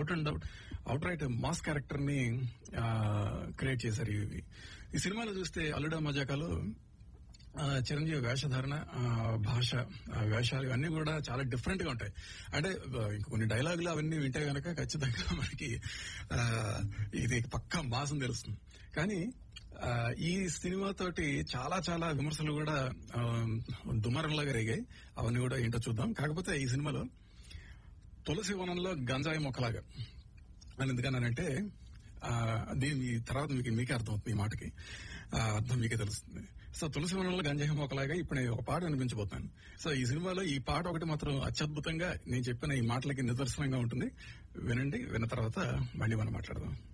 out and out out right mass character ని create చేశారు ఈ ఈ సినిమాలో చూస్తే అల్లుడా మజాకాలో ఆ, చిరంజీవి వేషధారణ ఆ, భాష ఆ, వేషాలు ఇవన్నీ కూడా చాలా డిఫరెంట్ గా ఉంటాయి అంటే ఆ, ఇంక కొన్ని డైలాగులు అవన్నీ వింటే గనక ఖచ్చితంగా మనకి ఆ, ఇది పక్కా మాసం తెలుస్తుంది కానీ ఆ, ఈ సినిమా తోటి చాలా చాలా విమర్శలు కూడా ఆ, దుమారంలాగా రేగాయి అవన్నీ కూడా ఏంటో చూద్దాం కాకపోతే ఈ సినిమాలో తులసి వనంలో గంజాయి మొక్కలాగా అని ఎందుకన్నానంటే ఆ, దీని తర్వాత మీకు మీకే అర్థం అవుతుంది ఈ మాటకి ఆ, అర్థం మీకే తెలుస్తుంది సో తులసి వనంలో గంజాయి మొక్కలాగా ఇప్పుడు నేను ఒక పాట వినిపించబోతున్నాను సో ఈ సినిమాలో ఈ పాట ఒకటి మాత్రం అత్యద్భుతంగా నేను చెప్పిన ఈ మాటలకి నిదర్శనంగా ఉంటుంది వినండి విన్న తర్వాత మళ్ళీ మనం మాట్లాడదాం